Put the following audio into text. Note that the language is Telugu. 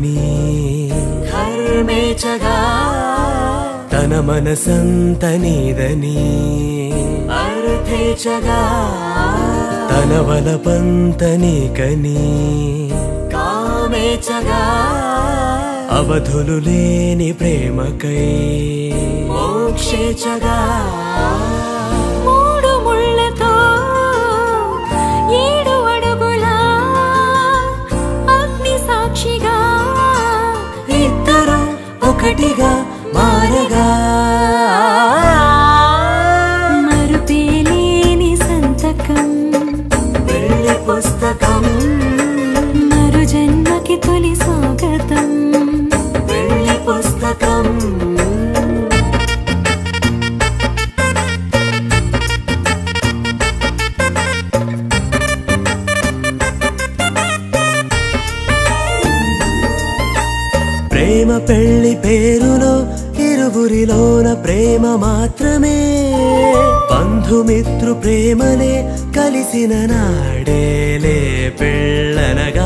నీకని కర్మేచగా తన మనసంత నీదని అర్థేచగా తన వలపంత నీకని కామేచగా అవధులు లేని ప్రేమకై మోక్షేచగా మూడు ముళ్ళతో ఏడు అడుగుల అగ్ని సాక్షిగా ఇద్దరు ఒకటిగా మారగా మరుపేలేని సంతకం వెళ్ళి పుస్తకం మరు జన్మకి తొలి స్వాగతం వెళ్ళి పుస్తకం ప్రేమ పెళ్లి పేరులో ఇరువురిలోన ప్రేమ మాత్రమే బంధుమిత్రు ప్రేమలే కలిసిన నాడేలే పెళ్ళనగా